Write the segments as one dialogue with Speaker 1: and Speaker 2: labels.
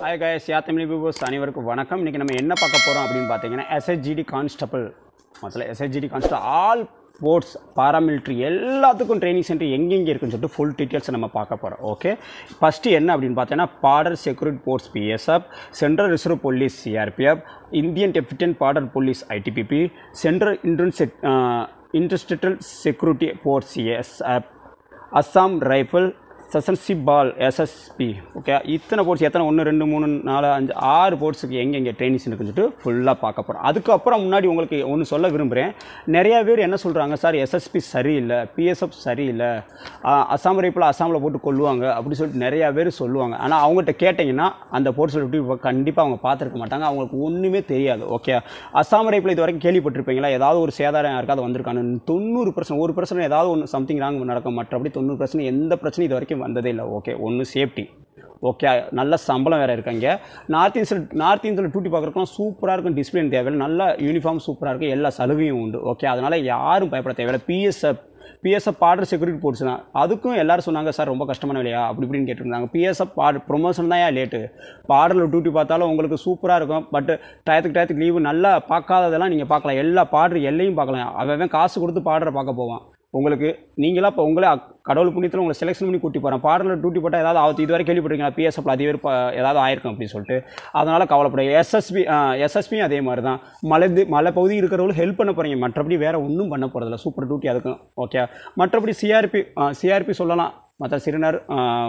Speaker 1: Hi guys யா தமிழ் viewers அனைவருக்கும் வணக்கம் இன்றைக்கி நம்ம என்ன பார்க்க போகிறோம் அப்படின்னு பார்த்தீங்கன்னா எஸ்ஹெச்ஜிடி கான்ஸ்டபிள் மொத்தத்தில் SHGD constable all sports paramilitary எல்லாத்துக்கும் ட்ரைனிங் சென்டர் எங்கெங்கே இருக்குன்னு சொல்லிட்டு ஃபுல் டீட்டெயில்ஸ் நம்ம பார்க்க போகிறோம் ஓகே ஃபஸ்ட்டு என்ன அப்படின்னு பார்த்தீங்கன்னா border security forces BSF central reserve police CRPF Indian Tibetan border police ITBP central entrance industrial security forces CSF Assam rifle சசன்சி பால் எஸ்எஸ்பி ஓகே இத்தனை போர்ட்ஸ் எத்தனை ஒன்று ரெண்டு மூணு நாலு அஞ்சு ஆறு போர்ட்ஸுக்கு எங்கெங்கே ட்ரைனிங்ஸ் இருக்குன்னு சொல்லிட்டு ஃபுல்லாக பார்க்க போகிறோம் அதுக்கப்புறம் முன்னாடி உங்களுக்கு ஒன்று சொல்ல விரும்புகிறேன் நிறையா பேர் என்ன சொல்கிறாங்க சார் எஸ்எஸ்பி சரியில்லை பிஎஸ்எஃப் சரியில்லை ஆ, அஸ்ஸாம் ரைஃபிள் அஸ்ஸாமில் போட்டு கொல்லுவாங்க அப்படி சொல்லிட்டு நிறையா பேர் சொல்லுவாங்க ஆனால் அவங்ககிட்ட கேட்டிங்கன்னா அந்த போர்ட்ஸில் எப்படி கண்டிப்பாக அவங்க பார்த்துருக்க மாட்டாங்க அவங்களுக்கு ஒன்றுமே தெரியாது ஓகே அஸ்ஸாம் ரைஃபிள் இது வரைக்கும் கேள்விப்பட்டிருப்பீங்களா ஏதாவது ஒரு சேதாரம் யாருக்காவது வந்திருக்கானு தொண்ணூறு பர்சன்ட் ஒரு பர்சன்ட் ஏதாவது ஒன்று சம்திங் ராங் நடக்கும் மற்றபடி தொண்ணூறு பர்சன்ட் எந்த பிரச்சனையும் இது வரைக்கும் வந்ததே இல்லை ஓகே ஒன்று சேஃப்டி ஓகே நல்ல சம்பளம் வேறு இருக்காங்க நார்த் இந்தியில் நார்த் இந்தியில் டூட்டி பார்க்குறதுக்குலாம் சூப்பராக இருக்கும் டிசிப்ளின் தேவையில்லை நல்ல யூனிஃபார்ம் சூப்பராக இருக்குது எல்லா சலுகையும் உண்டு ஓகே அதனால் யாரும் பயப்பட தேவையில்லை BSF BSF border security forces தான் அதுக்கும் எல்லாரும் சொன்னாங்க சார் ரொம்ப கஷ்டமான வேலையா அப்படி இப்படின்னு கேட்டிருந்தாங்க பிஎஸ்எஃப் பார் ப்ரொமோஷன் தான் ஏன் லேட்டு பார்டரில் டியூட்டி பார்த்தாலும் உங்களுக்கு சூப்பராக இருக்கும் பட் டயத்துக்கு டயத்துக்கு லீவு நல்லா பார்க்காததெல்லாம் நீங்கள் பார்க்கலாம் எல்லா பார்டர் எல்லையும் பார்க்கலாம் அவன் காசு கொடுத்து பார்டரை பார்க்க போவான் உங்களுக்கு நீங்களா இப்போ உங்களே அக்- கடவுள் புண்ணியத்தில் உங்களை செலெக்ஷன் பண்ணி கூட்டி போகிறேன் பார்டரில் டியூட்டி போட்டால் ஏதாவது ஆகுது இதுவரை கேள்விப்பட்டிருக்கீங்களா பிஎஸ்எஃப்ல அதே பேர் ப- ஏதாவது ஆயிருக்கும் அப்படின்னு சொல்லிட்டு அதனால் கவலைப்பட எஸ்எஸ்பி எஸ்எஸ்பியும் அதே மாதிரி தான் மலை மலை பகுதி இருக்கிறவங்களும் ஹெல்ப் பண்ண போகிறீங்க மற்றபடி வேறு ஒன்றும் பண்ண போகிறதில்ல சூப்பர் டியூட்டி அதுக்கும் ஓகே மற்றபடி சிஆர்பி சிஆர்பி சொல்லலாம் மற்ற சிறுநர்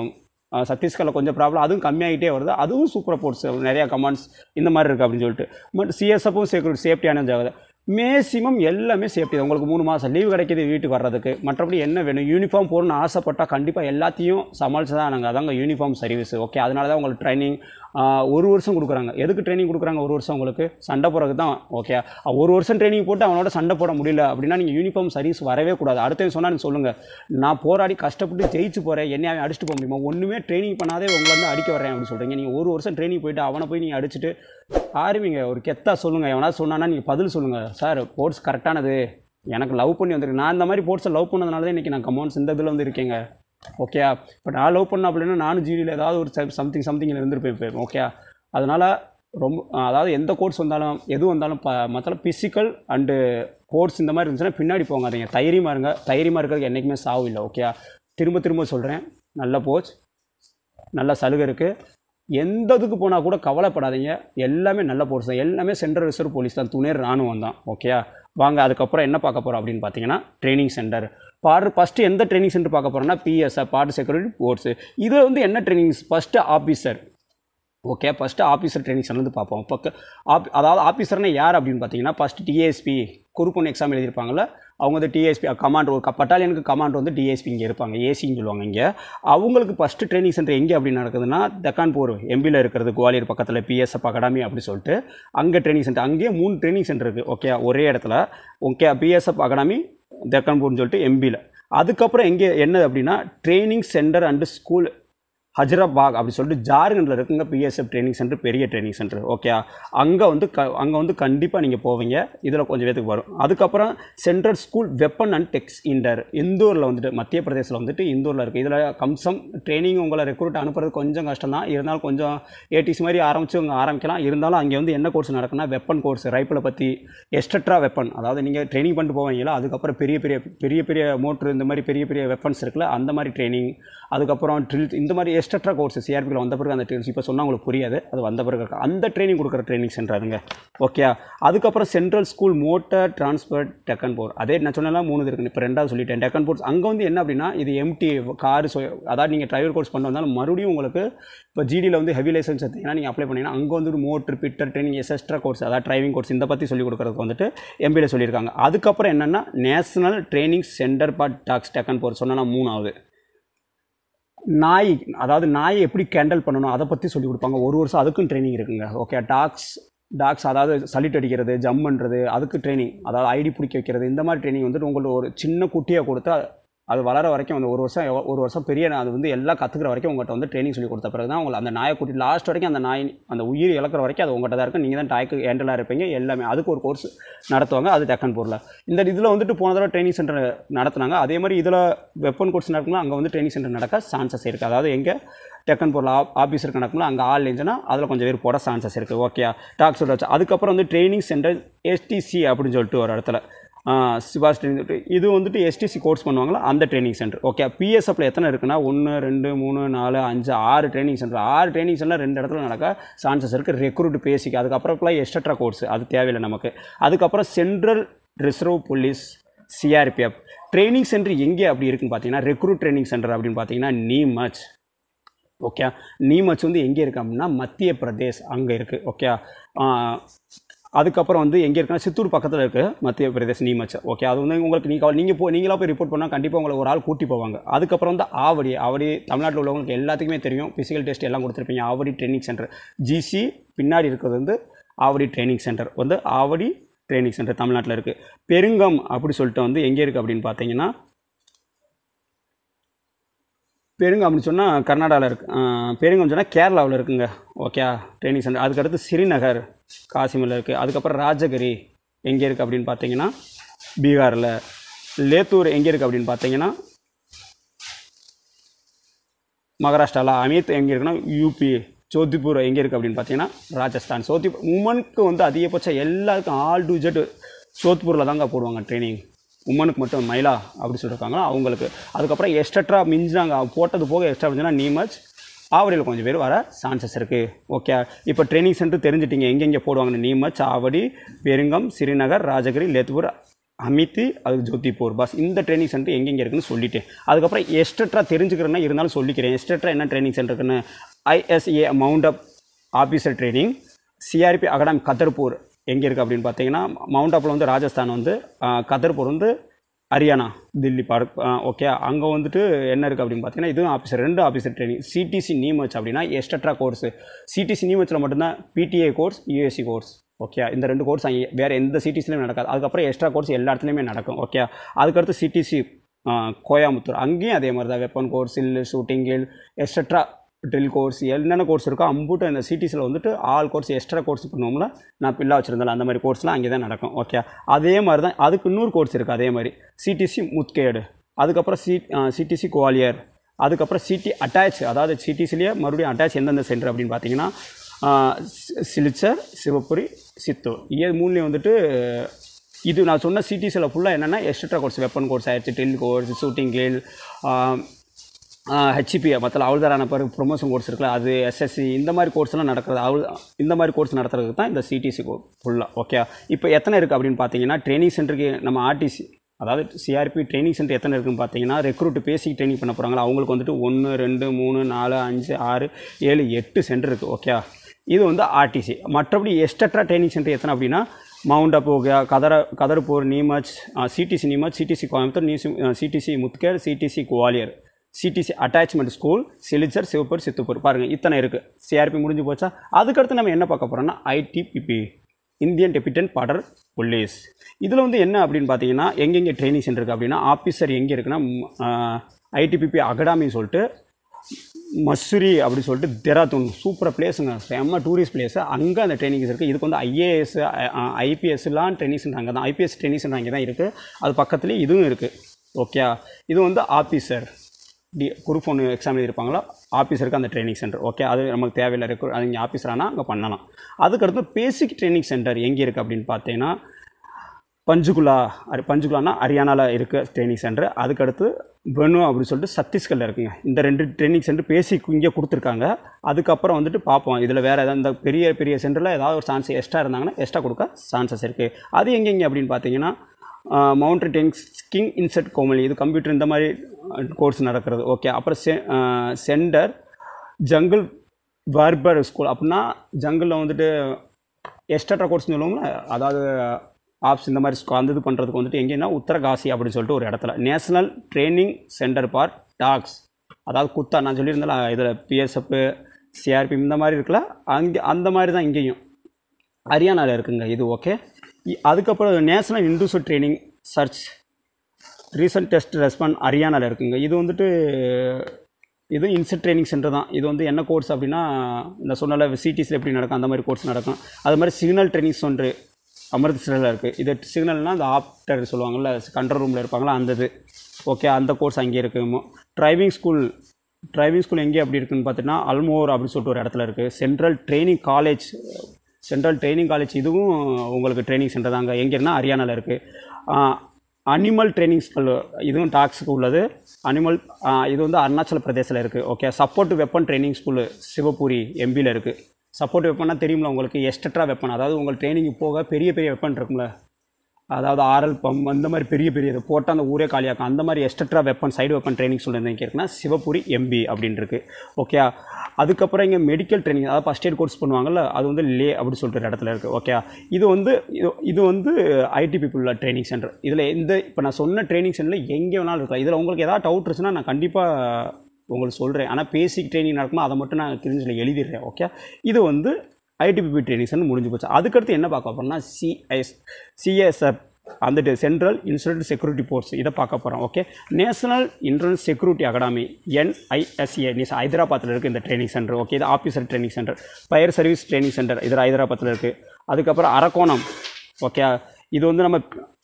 Speaker 1: ஆஹ் சத்தீஸ்கரில் கொஞ்சம் ப்ராப்ளம் அதுவும் கம்மியாகிட்டே வருது அதுவும் சூப்பர் போர்ட்ஸ் நிறையா கமாண்ட்ஸ் இந்த மாதிரி இருக்குது அப்படின்னு சொல்லிட்டு பட் சிஎஸ்எஃப்பும் செக்யூரிட்டி சேஃப்டியான ஜாகிரதை மேக்ஸிமம் எல்லாமே சேஃப்டி தான் உங்களுக்கு மூணு மாதம் லீவ் கிடைக்கிது வீட்டுக்கு வர்றதுக்கு மற்றபடி என்ன வேணும் யூனிஃபார்ம் போடணும்னு ஆசைப்பட்டால் கண்டிப்பாக எல்லாத்தையும் சமாளித்து தான் நாங்கள் அதாங்க யூனிஃபார்ம் சர்வீஸ் ஓகே அதனால தான் உங்களுக்கு ட்ரைனிங் ஒரு வருஷம் கொடுக்குறாங்க எதுக்கு ட்ரைனிங் கொடுக்குறாங்க ஒரு வருஷம் உங்களுக்கு சண்டை போடுறதுக்கு தான் ஓகே ஒரு வருஷம் ட்ரைனிங் போட்டு அவனோட சண்டை போட முடியல அப்படின்னா நீங்கள் யூனிஃபார்ம் சர்வீஸ் வரவே கூடாது அடுத்தது சொன்னால் நீங்கள் சொல்லுங்கள் நான் போராடி கஷ்டப்பட்டு ஜெயிச்சு போகிறேன் என்னை அவன் அடிச்சுட்டு போக முடியுமா ஒன்றுமே ட்ரைனிங் பண்ணாதே உங்களை வந்து அடிக்க வரேன் அப்படின்னு சொல்கிறீங்க நீங்கள் ஒரு வருஷம் ட்ரைனிங் போயிட்டு அவனை போய் நீங்கள் அடிச்சுட்டு ஆரம்பிங்க ஒரு கெத்தா சொல்லுங்கள் எவனா சொன்னான்னா நீங்கள் பதில் சொல்லுங்கள் சார் போர்ட்ஸ் கரெக்டானது எனக்கு லவ் பண்ணி வந்திருக்கு நான் இந்த மாதிரி போர்ட்ஸை லவ் பண்ணதுனால தான் இன்றைக்கி நான் கமௌண்ட்ஸ் இந்த இதில் வந்து இருக்கேங்க ஓகே இப்போ நான் லவ் பண்ண அப்படின்னா நானும் ஜிடியில் ஏதாவது ஒரு சம்திங் சம்திங்கில் இருந்துருப்பேன் ஓகே அதனால் ரொம்ப அதாவது எந்த கோர்ஸ் வந்தாலும் எது வந்தாலும் ப மற்ற ஃபிசிக்கல் அண்டு கோர்ஸ் இந்த மாதிரி இருந்துச்சுன்னா பின்னாடி போகாதீங்க தைரியமாக இருங்க தைரியமாக இருக்கிறதுக்கு என்றைக்குமே சாவு இல்லை ஓகே திரும்ப திரும்ப சொல்கிறேன் நல்ல போச் நல்ல சலுகை இருக்குது எந்த இதுக்கு போனால் கூட கவலைப்படாதீங்க எல்லாமே நல்ல போர்ஸ் தான் எல்லாமே சென்ட்ரல் ரிசர்வ் போலீஸ் தான் துணை ராணுவம் தான் ஓகே வாங்க அதுக்கப்புறம் என்ன பார்க்க போகிறோம் அப்படின்னு பார்த்தீங்கன்னா ட்ரைனிங் சென்டர் பாரு ஃபஸ்ட்டு எந்த ட்ரைனிங் சென்டர் பார்க்க போகிறோம்னா பிஎஸ்ஆர் பார்ட் செக்யூரிட்டி போர்ட்ஸு இது வந்து என்ன trainings first officer okay first officer training சென்டர்ந்து பார்ப்போம் இப்போ ஆப் அதாவது ஆஃபீஸர்னா யார் அப்படின்னு பார்த்தீங்கன்னா ஃபஸ்ட்டு டிஎஸ்பி குரூப் ஒன்று எக்ஸாம் எழுதியிருப்பாங்கல்ல அவங்க வந்து டிஎஸ்பி கமாண்ட் ஒரு பட்டாலியனுக்கு கமாண்ட் வந்து டிஎஸ்பி இங்கே இருப்பாங்க ஏசின்னு சொல்லுவாங்க இங்கே அவங்களுக்கு ஃபஸ்ட்டு ட்ரைனிங் சென்டர் எங்கே அப்படி நடக்குதுன்னா தக்கான்பூர் எம்பியில் இருக்கிறது குவாலியர் பக்கத்தில் பிஎஸ்எஃப் அகாடமி அப்படி சொல்லிட்டு அங்கே ட்ரைனிங் சென்டர் அங்கேயே மூணு ட்ரைனிங் சென்டர் இருக்குது ஓகே ஒரே இடத்துல ஓகே பிஎஸ்எஃப் அகாடமி தக்கான்பூர்னு சொல்லிட்டு எம்பியில் அதுக்கப்புறம் எங்கே என்னது அப்படின்னா training centre and school Hazaribagh அப்படி சொல்லிட்டு ஜார்க்கண்டில் இருக்குங்க பிஎஸ்எஃப் ட்ரைனிங் சென்டர் பெரிய ட்ரைனிங் சென்டர் ஓகே அங்கே வந்து க அங்கே வந்து கண்டிப்பாக நீங்கள் போவீங்க இதில் கொஞ்சம் பேத்துக்கு வரும் அதுக்கப்புறம் central school weapon and tactics இண்டர் இந்தூரில் வந்துட்டு மத்திய பிரதேசில் வந்துட்டு இந்தூரில் இருக்குது இதில் கம்சம் ட்ரைனிங் உங்களை ரெக்ரூட் அனுப்புறது கொஞ்சம் கஷ்டம் தான் இருந்தாலும் கொஞ்சம் ஏடிசி மாதிரி ஆரம்பித்து அவங்க ஆரம்பிக்கலாம் இருந்தாலும் அங்கே வந்து என்ன கோர்ஸ் நடக்குன்னா வெப்பன் கோர்ஸ் ரைஃபிளை பற்றி எஸ்ட்ரா வெப்பன் அதாவது நீங்கள் ட்ரைனிங் பண்ணிட்டு போவீங்களா அதுக்கப்புறம் பெரிய பெரிய பெரிய பெரிய மோட்ரு இந்த மாதிரி பெரிய பெரிய வெப்பன்ஸ் இருக்குல்ல அந்த மாதிரி ட்ரைனிங் அதுக்கப்புறம் ட்ரில் இந்த மாதிரி எஸ்ட்ரா கோர்ஸ் சிஆர்பியில் வந்த பிறகு அந்த ட்ரெயின்ஸ் இப்போ சொன்னால் உங்களுக்கு புரியாது அது வந்த பிறகு இருக்கு. அந்த ட்ரைனிங் கொடுக்குற ட்ரைனிங் சென்டர் அதுங்க ஓகே அதுக்கப்புறம் சென்ட்ரல் ஸ்கூல் மோட்டார் டிரான்ஸ்போர்ட் டெக்கன் போர் அதே நான் சொன்னலாம் மூணு இது இருக்கு இப்போ ரெண்டாவது சொல்லிட்டேன் டெக்கன் போர்ட்ஸ் அங்கே வந்து என்ன அப்படின்னா இது எம்டி கார் அதாவது நீங்கள் டிரைவர் கோர்ஸ் பண்ண வந்தாலும் மறுபடியும் உங்களுக்கு இப்போ ஜிடியில் வந்து ஹெவி லைசன்ஸ் எடுத்தீங்கன்னா நீங்கள் அப்ளை பண்ணீங்கன்னா அங்கே வந்து ஒரு motor fitter training extra course அதாவது டிரைவிங் கோர்ஸ் இந்த பற்றி சொல்லிக் கொடுக்குறதுக்கு வந்துட்டு எம்பியில் சொல்லியிருக்காங்க அதுக்கப்புறம் என்னென்னா national training centre for dogs டெக்கன் போர் சொன்னால் மூணாவது நாய் அதாவது நாயை எப்படி கேண்டல் பண்ணணும் அதை பற்றி சொல்லி கொடுப்பாங்க ஒரு வருஷம் அதுக்கும் ட்ரைனிங் இருக்குங்க ஓகே டாக்ஸ் டாக்ஸ் அதாவது சலிட் அடிக்கிறது ஜம் பண்ணுறது அதுக்கு ட்ரைனிங் அதாவது ஐடி பிடிக்க வைக்கிறது இந்த மாதிரி ட்ரைனிங் வந்துட்டு உங்களுக்கு ஒரு சின்ன குட்டியாக கொடுத்தா அது வளர வரைக்கும் அந்த ஒரு வருஷம் எவ்வ- ஒரு வருஷம் பெரிய அது வந்து எல்லாம் கற்றுக்கிற வரைக்கும் உங்கள்கிட்ட வந்து ட்ரைனிங் சொல்லி கொடுத்த பிறகு தான் உங்களை அந்த நாயை கூட்டி லாஸ்ட் வரைக்கும் அந்த நாய் அந்த உயிர் இழக்கிற வரைக்கும் அது உங்கள்கிட்ட தான் இருக்கும் நீங்கள் தான் டாய்க்கு ஹேண்டலாக இருப்பீங்க எல்லாமே அதுக்கு ஒரு கோர்ஸ் நடத்துவாங்க அது டக்கன் பொருள் இந்த இதில் வந்துட்டு போன தடவை ட்ரைனிங் சென்டர் நடத்துனாங்க அதே மாதிரி இதில் வெப்பன் கோர்ஸ் நடக்கும்போது அங்கே வந்து ட்ரைனிங் சென்டர் நடக்க சான்சஸ் இருக்குது அதாவது எங்கே டெக்கன் பொருள் ஆ ஆஃபீஸர் நடக்கும்போது அங்கே ஆள் இருந்துச்சுன்னா அதில் கொஞ்சம் பேர் போட சான்சஸ் இருக்குது ஓகே டாக்ஸ் வச்சு அதுக்கப்புறம் வந்து ட்ரைனிங் சென்டர் எஸ்டிசி அப்படின்னு சொல்லிட்டு ஒரு இடத்துல சிவாஸ் ட்ரைனிங் இது வந்துட்டு எஸ்டிசி கோர்ஸ் பண்ணுவாங்களா அந்த ட்ரைனிங் சென்டர் ஓகே பிஎஸ்எஃப்ல எத்தனை இருக்குன்னா ஒன்று ரெண்டு மூணு நாலு அஞ்சு ஆறு ட்ரைனிங் சென்டர் ஆறு ட்ரைனிங் சென்டர் ரெண்டு இடத்துல நடக்க சான்சஸ் இருக்குது ரெக்ரூட் பேசிக் அதுக்கப்புறம் எக்ஸ்ட்ரா கோர்ஸ் அது தேவையில்லை நமக்கு அதுக்கப்புறம் central reserve police CRPF training centre எங்கே அப்படி இருக்குன்னு பார்த்தீங்கன்னா ரெக்ரூட் ட்ரைனிங் சென்டர் அப்படின்னு பார்த்தீங்கன்னா நீமச் ஓகே நீமச் வந்து எங்கே இருக்குது அப்படின்னா மத்திய பிரதேஷ் அங்கே இருக்குது ஓகே அதுக்கப்புறம் வந்து எங்கே இருக்குன்னா சித்தூர் பக்கத்தில் இருக்குது மத்திய பிரதேஷ் நீமச் ஓகே அது வந்து உங்களுக்கு நீங்கள் நீங்கள் போ நீங்களா போய் ரிப்போர்ட் பண்ணால் கண்டிப்பாக உங்களை ஒரு ஆள் கூட்டி போவாங்க அதுக்கப்புறம் வந்து ஆவடி ஆவடி தமிழ்நாட்டில் உள்ளவங்களுக்கு எல்லாத்துக்குமே தெரியும் ஃபிசிக்கல் டெஸ்ட் எல்லாம் கொடுத்துருப்பீங்க ஆவடி ட்ரைனிங் சென்டர் ஜிசி பின்னாடி இருக்கிறது வந்து ஆவடி ட்ரைனிங் சென்டர் வந்து ஆவடி ட்ரைனிங் சென்டர் தமிழ்நாட்டில் இருக்குது பெருங்கம் அப்படி சொல்லிட்டு வந்து எங்கே இருக்குது அப்படின்னு பார்த்தீங்கன்னா பெருங்கம் அப்படின்னு சொன்னால் கர்நாடகாவில் இருக்கு ஆஹ் பெருங்கம் சொன்னால் கேரளாவில் இருக்குங்க ஓகே ட்ரைனிங் சென்டர் அதுக்கடுத்து ஸ்ரீநகர் காசிமில் இருக்குது அதுக்கப்புறம் ராஜகிரி எங்கே இருக்குது அப்படின்னு பார்த்தீங்கன்னா பீகாரில் லேத்தூர் எங்கே இருக்குது அப்படின்னு பார்த்தீங்கன்னா மகாராஷ்டிராவில் அமித் எங்கே இருக்குன்னா யூபி ஜோதிபூர் எங்கே இருக்குது அப்படின்னு பார்த்தீங்கன்னா ராஜஸ்தான் சோதி உமனுக்கு வந்து அதிகபட்சம் எல்லாருக்கும் ஆல் டு ஜெட் சோத்பூரில் தாங்க போடுவாங்க ட்ரைனிங் உமனுக்கு மட்டும் மயிலா அப்படி சொல்லியிருக்காங்களா அவங்களுக்கு அதுக்கப்புறம் எக்ஸ்ட்ரா மிஞ்சினாங்க போட்டது போக எக்ஸ்ட்ரா மிஞ்சினா நீமச் ஆவடியில் கொஞ்சம் பேர் வர சான்சஸ் இருக்குது ஓகே இப்போ ட்ரைனிங் சென்டர் தெரிஞ்சிட்டிங்க எங்கெங்கே போடுவாங்கன்னு நீமச் ஆவடி பெருங்கம் ஸ்ரீநகர் ராஜகிரி லேத்பூர் அமித்தி அது ஜோதிபூர் பஸ் இந்த ட்ரைனிங் சென்டர் எங்கெங்கே இருக்குன்னு சொல்லிட்டேன் அதுக்கப்புறம் எஸ்டட்ரா தெரிஞ்சுக்கிறேன்னா இருந்தாலும் சொல்லிக்கிறேன் எஸ்டட்ரா என்ன ட்ரைனிங் சென்டர் இருக்குன்னு ISA mount Abu officer training CRP academy Kadarpur எங்கே இருக்குது அப்படின்னு பார்த்தீங்கன்னா மவுண்ட் அப்பில் வந்து ராஜஸ்தான் வந்து ஆஹ், கதர்பூர் வந்து ஹரியானா தில்லி பார்க் ஓகே அங்கே வந்துட்டு என்ன இருக்குது அப்படின்னு பார்த்தீங்கன்னா இதுவும் ஆஃபீஸர் ரெண்டு ஆஃபீஸர் ட்ரைனிங் சிடிசி நீமச் அப்படின்னா எஸ்டட்ரா கோர்ஸ் சிடிசி நீமச்சில் மட்டும்தான் PDA course USC course okay இந்த ரெண்டு கோர்ஸ் அங்கே வேறு எந்த சிடிசிலையும் நடக்காது அதுக்கப்புறம் எக்ஸ்ட்ரா கோர்ஸ் எல்லா இடத்துலையுமே நடக்கும் ஓகே அதுக்கடுத்து சிடிசி கோயம்புத்தூர் அங்கேயும் அதே மாதிரி தான் வெப்பன் கோர்ஸ் இல்லை shooting skill extra drill course என்னென்ன கோர்ஸ் இருக்கோ அம்புட்டு அந்த சிட்டிஸில் வந்துட்டு ஆல் கோர்ஸ் எக்ஸ்ட்ரா கோர்ஸ் பண்ணுவோம்ல நான் பில்லா வச்சுருந்தேன் அந்த மாதிரி கோர்ஸ்லாம் அங்கே தான் நடக்கும் ஓகே அதே மாதிரி தான் அதுக்கு இன்னொரு கோர்ஸ் இருக்குது அதே மாதிரி சிடிசி முத்கேடு அதுக்கப்புறம் சி சிடிசி குவாலியர் அதுக்கப்புறம் சிடி அட்டாச் அதாவது சிடிசிலேயே மறுபடியும் அட்டாச் எந்தெந்த சென்டர் அப்படின்னு பார்த்தீங்கன்னா ஆஹ் சி- சிலிச்சர் சிவபுரி சித்தூர் இது மூணுலேயும் வந்துட்டு இது நான் சொன்ன சிட்டிஸில் ஃபுல்லாக என்னென்னா எக்ஸ்ட்ரா கோர்ஸ் வெப்பன் கோர்ஸ் ஆயிடுச்சு drill course shooting skill HP மற்ற அவள்தாரான பிறகு ப்ரொமோஷன் கோர்ஸ் இருக்குல்ல அது எஸ்எஸ்சி இந்த மாதிரி கோர்ஸ்லாம் நடக்கிறது அவள் இந்த மாதிரி கோர்ஸ் நடத்துறதுக்கு தான் இந்த சிடிசி ஃபுல்லாக ஓகே இப்போ எத்தனை இருக்குது அப்படின்னு பார்த்தீங்கன்னா ட்ரைனிங் சென்டருக்கு நம்ம ஆர்டிசி அதாவது சிஆர்பி ட்ரைனிங் சென்டர் எத்தனை இருக்குன்னு பார்த்தீங்கன்னா ரெக்ரூட் பேசிக் ட்ரைனிங் பண்ண போகிறாங்களா அவங்களுக்கு வந்துட்டு ஒன்று ரெண்டு மூணு நாலு அஞ்சு ஆறு ஏழு எட்டு சென்டர் இருக்குது ஓகே இது வந்து ஆர்டிசி மற்றபடி எஸ்டட்ரா ட்ரைனிங் சென்டர் எத்தனை அப்படின்னா மவுண்ட் அப் ஓகே கதர Kadarpur Neemuch CTC Neemuch CTC Coimbatore NC CTC Mudkhed CTC Gwalior CTC attachment school Silchar Shivpuri சித்துப்பூர் பாருங்கள் இத்தனை இருக்குது சிஆர்பி முடிஞ்சு போச்சா அதுக்கடுத்து நம்ம என்ன பார்க்க போகிறோம்னா ITBP Indian Tibetan border police இதில் வந்து என்ன அப்படின்னு பார்த்தீங்கன்னா எங்கெங்கே ட்ரைனிங் சென்டர் இருக்குது அப்படின்னா ஆஃபீஸர் எங்கே இருக்குன்னா ஐடிபிபி அகாடமின்னு சொல்லிட்டு மசூரி அப்படி சொல்லிட்டு தெராத்தூன் சூப்பராக பிளேஸுங்க செம்ம டூரிஸ்ட் பிளேஸு அங்கே அந்த ட்ரைனிங்ஸ் இருக்குது இதுக்கு வந்து ஐஏஎஸ் ஐபிஎஸ்லாம் ட்ரைனிங் சென்டர் அங்கே தான் ஐபிஎஸ் ட்ரைனிங் சென்டர் அங்கே தான் இருக்குது அது பக்கத்துலேயே இதுவும் இருக்குது ஓகே இது வந்து ஆஃபீஸர் டி குரூப் ஒன்று எக்ஸாம் எழுதியிருப்பாங்களோ ஆஃபீஸருக்கு அந்த ட்ரைனிங் சென்டர் ஓகே அது நமக்கு தேவையில்லை ரெக்ரூட் அது இங்கே ஆஃபீஸர் ஆனால் அங்கே பண்ணலாம் அதுக்கடுத்து பேசிக் ட்ரைனிங் சென்டர் எங்கே இருக்குது அப்படின்னு பார்த்தீங்கன்னா பஞ்சுகுலா அரி பஞ்சுகுலானா ஹரியானாவில் இருக்க ட்ரைனிங் சென்டர் அதுக்கடுத்து பெனு அப்படின்னு சொல்லிட்டு சத்தீஸ்கரில் இருக்குங்க இந்த ரெண்டு ட்ரைனிங் சென்டர் பேசிக் இங்கே கொடுத்துருக்காங்க அதுக்கப்புறம் வந்துட்டு பார்ப்போம் இதில் வேறு ஏதாவது இந்த பெரிய பெரிய சென்டரில் ஏதாவது ஒரு சான்ஸ் எக்ஸ்ட்ரா இருந்தாங்கன்னா எக்ஸ்ட்ரா கொடுக்க சான்சஸ் இருக்குது அது எங்கெங்கே அப்படின்னு பார்த்தீங்கன்னா மவுண்டன் டென்ஸ் கிங் இன்செட் கோமலி இது கம்ப்யூட்டர் இந்த மாதிரி கோர்ஸ் நடக்கிறது ஓகே அப்புறம் செ சென்டர் ஜங்கிள் பார்பர் ஸ்கூல் அப்படின்னா ஜங்கிளில் வந்துட்டு எக்ஸ்ட்ரா கோர்ஸ்னு சொல்லுவோம்ல அதாவது ஆப்ஸ் இந்த மாதிரி ஸ்கூ- அந்த இது பண்ணுறதுக்கு வந்துட்டு எங்கேன்னா உத்தரகாசி அப்படின்னு சொல்லிட்டு ஒரு இடத்துல national training centre for dogs அதாவது குத்தா நான் சொல்லியிருந்தேன்ல இதில் பிஎஸ்எஃப் சிஆர்பி இந்த மாதிரி இருக்குல்ல அங்கே அந்த மாதிரி தான் இங்கேயும் ஹரியானாவில் இருக்குங்க இது ஓகே அதுக்கப்புறம் national industrial training search recent test respond ஹரியானாவில் இருக்குங்க இது வந்துட்டு இது இன்செட் ட்ரைனிங் சென்டர் தான் இது வந்து என்ன கோர்ஸ் அப்படின்னா இந்த சொன்னல சிடிஸில் எப்படி நடக்கும் அந்த மாதிரி கோர்ஸ் நடக்கும் அது மாதிரி சிக்னல் ட்ரைனிங் சென்டர் அமிர்தசரில் இருக்குது இது சிக்னல்னால் அந்த ஆப்டர் சொல்லுவாங்கள்ல கண்ட்ரோல் ரூமில் இருப்பாங்களா அந்த இது ஓகே அந்த கோர்ஸ் அங்கே இருக்குது டிரைவிங் ஸ்கூல் டிரைவிங் ஸ்கூல் எங்கே அப்படி இருக்குன்னு பார்த்தீங்கன்னா அல்மோர் அப்படின்னு சொல்லிட்டு ஒரு இடத்துல இருக்குது central training college central training college இதுவும் உங்களுக்கு ட்ரைனிங் சென்டர் தாங்க எங்கேன்னா ஹரியானாவில் இருக்குது அனிமல் ட்ரைனிங் ஸ்கூல் இதுவும் டாக்ஸுக்கு உள்ளது அனிமல் இது வந்து அருணாச்சல பிரதேசில் இருக்குது okay support weapon training school Shivpuri எம்பியில் இருக்குது சப்போர்ட் வெப்பன்னா தெரியுமில உங்களுக்கு எஸ்டட்ரா வெப்பன் அதாவது உங்கள் ட்ரைனிங் போக பெரிய பெரிய வெப்பன் இருக்கும்ல அதாவது ஆர்எல் பம் அந்த மாதிரி பெரிய பெரிய இது போட்டால் அந்த ஊரே காலியாக்கும் அந்த மாதிரி extra weapon side weapon training சொல்லியிருந்தேன் எங்கே இருக்குன்னா சிவபுரி எம்பி அப்படின்னு இருக்கு ஓகே அதுக்கப்புறம் இங்கே மெடிக்கல் ட்ரைனிங் அதாவது ஃபஸ்ட் எய்ட் கோர்ஸ் பண்ணுவாங்கல்ல அது வந்து லே அப்படி சொல்லிட்டு ஒரு இடத்துல இருக்குது ஓகே இது வந்து இது இது வந்து ஐடி பீப்புள் ட்ரைனிங் சென்டர் இதில் எந்த இப்போ நான் சொன்ன ட்ரைனிங் சென்டரில் எங்கே வேணாலும் இருக்கலாம் இதில் உங்களுக்கு ஏதாவது டவுட் இருந்துச்சுன்னா நான் கண்டிப்பாக உங்களுக்கு சொல்கிறேன் ஆனால் பேசிக் ட்ரைனிங் நடக்குமா அதை மட்டும் நான் தெரிஞ்சில் எழுதிடுறேன் ஓகே இது வந்து ஐடிபிபி ட்ரைனிங்ஸ் முடிஞ்சு போச்சு அதுக்கடுத்து என்ன பார்க்க போகிறோம்னா சிஐஎஸ் சிஎஸ்எஃப் அந்த சென்ட்ரல் இன்சூரன்ஸ் செக்யூரிட்டி போர்ஸ் இதை பார்க்க போகிறோம் okay national insurance security academy NISA நீஸ் ஹைதராபாத்தில் இருக்குது இந்த ட்ரைனிங் சென்டர் ஓகே இது officer training centre fire service training centre இது ஹைதராபாத்தில் இருக்குது அதுக்கப்புறம் அரக்கோணம் ஓகே இது வந்து நம்ம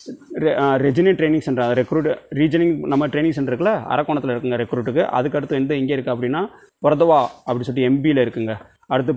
Speaker 1: ரெஜினி ட்ரைனிங் சென்டர் ரெக்ரூட் ரீஜனிங் நம்ம ட்ரைனிங் சென்டர் இருக்குல்ல அரக்கோணத்தில் இருக்குங்க ரெக்ரூட்டுக்கு அதுக்கடுத்து எந்த எங்கே இருக்குது அப்படின்னா பொரதவா அப்படின்னு சொல்லிட்டு எம்பியில் இருக்குங்க அடுத்து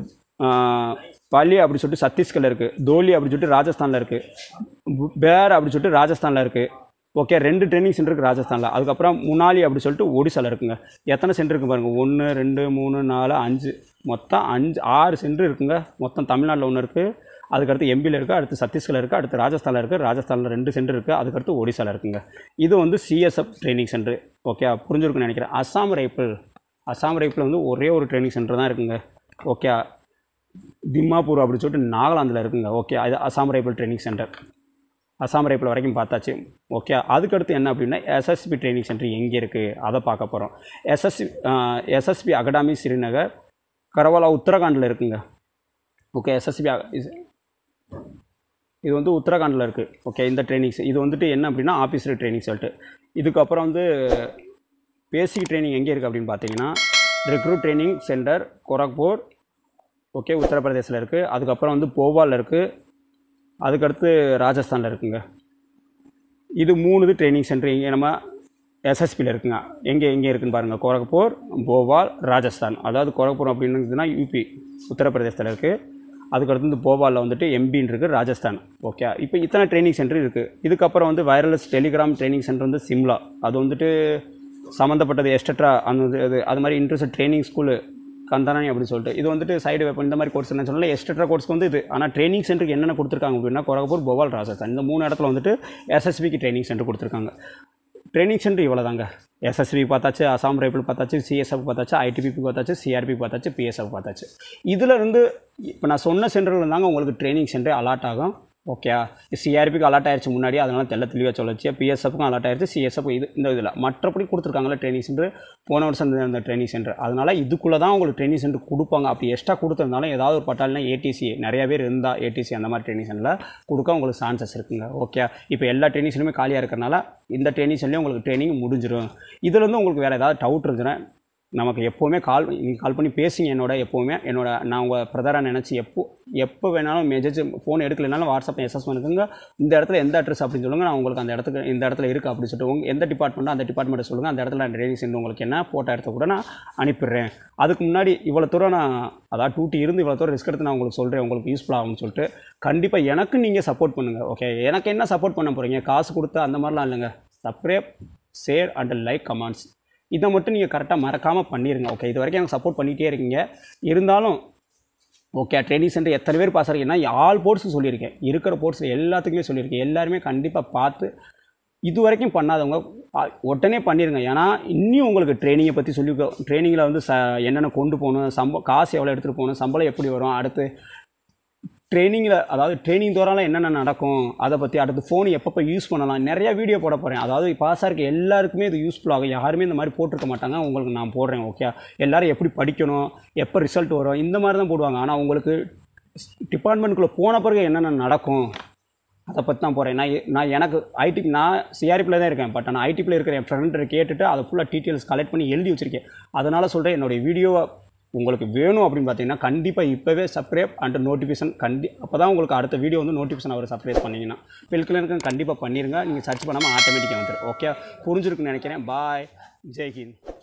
Speaker 1: பள்ளி அப்படி சொல்லிட்டு சத்தீஸ்கரில் இருக்குது தோலி அப்படி சொல்லிட்டு ராஜஸ்தானில் இருக்குது பேர் அப்படி சொல்லிட்டு ராஜஸ்தானில் இருக்குது ஓகே ரெண்டு ட்ரைனிங் சென்டர் இருக்குது ராஜஸ்தானில் அதுக்கப்புறம் முனாலி அப்படி சொல்லிட்டு ஒடிசாவில் இருக்குங்க எத்தனை சென்டர் இருக்குது பாருங்கள் ஒன்று ரெண்டு மூணு நாலு அஞ்சு மொத்தம் அஞ்சு ஆறு சென்டர் இருக்குங்க மொத்தம் தமிழ்நாட்டில் ஒன்று இருக்குது அதுக்கடுத்து எம்பியில் இருக்குது அடுத்து சத்தீஸ்கரில் இருக்குது அடுத்து ராஜஸ்தானில் இருக்குது ராஜஸ்தானில் ரெண்டு சென்டர் இருக்குது அதுக்கடுத்து ஒடிசாவில் இருக்குங்க இது வந்து சிஎஸ்எஃப் ட்ரைனிங் சென்டர் ஓகே புரிஞ்சிருக்குன்னு நினைக்கிறேன் அஸ்ஸாம் ரைஃபிள் அஸ்ஸாம் ரைஃபிள் வந்து ஒரே ஒரு ட்ரைனிங் சென்டர் தான் இருக்குங்க ஓகே திம்மாப்பூர் அப்படின்னு சொல்லிட்டு நாகாலாந்தில் இருக்குங்க ஓகே அது Assam rifle training centre Assam rifle வரைக்கும் பார்த்தாச்சு ஓகே அதுக்கடுத்து என்ன அப்படின்னா எஸ்எஸ்பி ட்ரைனிங் சென்டர் எங்கே இருக்குது அதை பார்க்க போகிறோம் SSB SSB academy Srinagar Garhwal உத்தரகாண்டில் இருக்குங்க ஓகே எஸ்எஸ்பி இது வந்து உத்தரகாண்டில் இருக்குது ஓகே இந்த ட்ரைனிங்ஸ் இது வந்துட்டு என்ன அப்படின்னா ஆஃபீஸர் ட்ரைனிங் சொல்லிட்டு இதுக்கப்புறம் வந்து பேசிக் ட்ரைனிங் எங்கே இருக்குது அப்படின்னு பார்த்தீங்கன்னா recruit training centre Gorakhpur okay உத்தரப்பிரதேசில் இருக்குது அதுக்கப்புறம் வந்து போபாலில் இருக்குது அதுக்கடுத்து ராஜஸ்தானில் இருக்குங்க இது மூணு இது ட்ரைனிங் சென்டர் இங்கே நம்ம எஸ்எஸ்பியில் இருக்குங்க எங்கே எங்கே இருக்குன்னு பாருங்கள் கோரக்பூர் போபால் ராஜஸ்தான் அதாவது கோரக்பூர் அப்படின்னதுன்னா யூபி உத்தரப்பிரதேசத்தில் இருக்குது அதுக்கடுத்து வந்து போபாலில் வந்துட்டு எம்பின்னு இருக்குது ராஜஸ்தான் ஓகே இப்போ இத்தனை ட்ரைனிங் சென்டர் இருக்குது இதுக்கப்புறம் வந்து வயர்லெஸ் டெலிகிராம் ட்ரைனிங் சென்டர் வந்து சிம்லா அது வந்துட்டு சம்மந்தப்பட்டது எஸ்டட்ரா அந்த இது- இது அது மாதிரி இன்ட்ரெஸ்ட் ட்ரைனிங் ஸ்கூலு கந்தானி அப்படின்னு சொல்லிட்டு இது வந்துட்டு சைடு வெப்பன் இந்த மாதிரி கோர்ஸ் என்ன சொல்லல எஸ்டட்ரா கோர்ஸ்க்கு வந்து இது ஆனால் ட்ரைனிங் சென்டருக்கு என்னென்ன கொடுத்துருக்காங்க அப்படின்னா கோரகப்பூர் போபால் ராஜஸ்தான் இந்த மூணு இடத்துல வந்துட்டு எஸ்எஸ்பிக்கு ட்ரைனிங் சென்டர் கொடுத்துருக்காங்க ட்ரைனிங் சென்டர் இவ்வளோ தாங்க எஸ்எஸ்பி பார்த்தாச்சு அசாம் ரைபிள் பார்த்தாச்சு சிஎஸ்எஃப் பார்த்தாச்சு ஐடிபிபி பார்த்தாச்சு சிஆர்பி பார்த்தாச்சு பிஎஸ்எஃப் பார்த்தாச்சு இதில் இருந்து இப்போ நான் சொன்ன சென்டரில் இருந்தாங்க உங்களுக்கு ட்ரைனிங் சென்டர் அலாட் ஆகும் ஓகே சிஆர்பிக்கு அலாட் ஆயிடுச்சு முன்னாடி அதனால தெல்ல தெளிவாக சொல்லிச்சு பிஎஸ்எஃப்க்கும் அலாட் ஆயிடுச்சு சிஎஸ்எஃப் இது இந்த இதில் மற்றபடி கொடுத்துருக்காங்களா ட்ரைனிங் சென்டர் போன வருஷம் இருந்த அந்த ட்ரைனிங் சென்டர் அதனால் இதுக்குள்ளே தான் உங்களுக்கு ட்ரைனிங் சென்டர் கொடுப்பாங்க அப்படி எக்ஸ்ட்ரா கொடுத்துருந்தாலும் ஏதாவது ஒரு பட்டாலினா ஏடிசி நிறைய பேர் இருந்தால் ஏடிசி அந்த மாதிரி ட்ரைனிங் சென்டரில் கொடுக்க உங்களுக்கு சான்சஸ் இருக்குங்க ஓகே இப்போ எல்லா ட்ரைனிங் சென்டருமே காலியாக இருக்கிறனால இந்த ட்ரைனிங் சென்டர்லேயும் உங்களுக்கு ட்ரைனிங் முடிஞ்சிடும் இதுலேருந்து உங்களுக்கு வேறு ஏதாவது டவுட் இருந்துச்சுன்னா நமக்கு எப்போவுமே கால் நீங்கள் கால் பண்ணி பேசுங்க என்னோட எப்போவுமே என்னோட நான் உங்கள் பிரதராக நினச்சி எப்போ எப்போ வேணாலும் மெசேஜ் ஃபோன் எடுக்கலைனாலும் வாட்ஸ்அப் எஸ்எஸ் பண்ணுங்க இந்த இடத்துல எந்த அட்ரஸ் அப்படின்னு சொல்லுங்கள் நான் உங்களுக்கு அந்த இடத்துக்கு இந்த இடத்துல இருக்குது அப்படின்னு சொல்லிட்டு உங்க எந்த டிபார்ட்மெண்ட்டோ அந்த டிபார்ட்மெண்ட்டை சொல்லுங்கள் அந்த இடத்துல நான் ட்ரைனிங் சென்று உங்களுக்கு என்ன ஃபோட்டோ எடுத்து கூட நான் அனுப்பிடுறேன் அதுக்கு முன்னாடி இவ்வளோ தூரம் நான் அதாவது டூட்டி இருந்து இவ்வளோ தூரம் ரிஸ்க் எடுத்து நான் உங்களுக்கு சொல்கிறேன் உங்களுக்கு யூஸ்ஃபுல் ஆகும்னு சொல்லிட்டு கண்டிப்பாக எனக்கு நீங்கள் சப்போர்ட் பண்ணுங்கள் ஓகே எனக்கு என்ன சப்போர்ட் பண்ண போகிறீங்க காசு கொடுத்து அந்த மாதிரிலாம் இல்லைங்க subscribe share and like comments இதை மட்டும் நீங்கள் கரெக்டாக மறக்காமல் பண்ணிடுங்க ஓகே இது வரைக்கும் எனக்கு சப்போர்ட் பண்ணிகிட்டே இருக்கீங்க இருந்தாலும் ஓகே ட்ரைனிங் சென்டர் எத்தனை பேர் பாஸ் ஆகிறீங்கன்னா ஆல் போர்ட்ஸும் சொல்லியிருக்கேன் இருக்கிற போர்ட்ஸ் எல்லாத்துக்குமே சொல்லியிருக்கேன் எல்லாருமே கண்டிப்பாக பார்த்து இது வரைக்கும் பண்ணாதவங்க ஆ- உடனே பண்ணிடுங்க ஏன்னா இன்னும் உங்களுக்கு ட்ரைனிங்கை பற்றி சொல்லி ட்ரைனிங்கில் வந்து ச என்னென்ன கொண்டு போகணும் சம்ப காசு எவ்வளோ எடுத்துகிட்டு போகணும் சம்பளம் எப்படி வரும் அடுத்து ட்ரைனிங்கில் அதாவது ட்ரைனிங் தோறால என்னென்ன நடக்கும் அதை பற்றி அடுத்து ஃபோன் எப்பப்போ யூஸ் பண்ணலாம் நிறைய வீடியோ போட போகிறேன் அதாவது பாஸாக இருக்க எல்லாருக்குமே இது யூஸ்ஃபுல் ஆகும் யாருமே இந்த மாதிரி போட்டிருக்க மாட்டாங்க உங்களுக்கு நான் போடுறேன் ஓகே எல்லாரும் எப்படி படிக்கணும் எப்போ ரிசல்ட் வரும் இந்த மாதிரி தான் போடுவாங்க ஆனால் உங்களுக்கு டிபார்ட்மெண்ட்டுக்குள்ளே போன பிறகு என்னென்ன நடக்கும் அதை பற்றி தான் போகிறேன் நான் எ- நான் எனக்கு ஐடி நான் சிஆர்பியில் தான் இருக்கேன் பட் நான் ஐடிபியில் இருக்கிற என் ஃப்ரெண்ட்டை கேட்டுட்டு அதை ஃபுல்லாக டீட்டெயில்ஸ் கலெக்ட் பண்ணி எழுதி வச்சிருக்கேன் அதனால் சொல்கிறேன் என்னுடைய வீடியோவை உங்களுக்கு வேணும் அப்படின்னு பார்த்தீங்கன்னா கண்டிப்பாக இப்போவே சப்ஸ்கிரைப் அண்ட் நோட்டிஃபிகேஷன் கண்டி அப்போ தான் உங்களுக்கு அடுத்த வீடியோ வந்து நோட்டிஃபிகேஷன் அவர் சப்ஸ்கிரைப் பண்ணிங்கன்னா பெல்கிலனுக்கு கண்டிப்பாக பண்ணிடுங்க நீங்கள் சர்ச் பண்ணாமல் ஆட்டோமேட்டிக்காக வந்துடும் ஓகே புரிஞ்சிருக்குன்னு நினைக்கிறேன் பாய் ஜெய் ஹிந்த்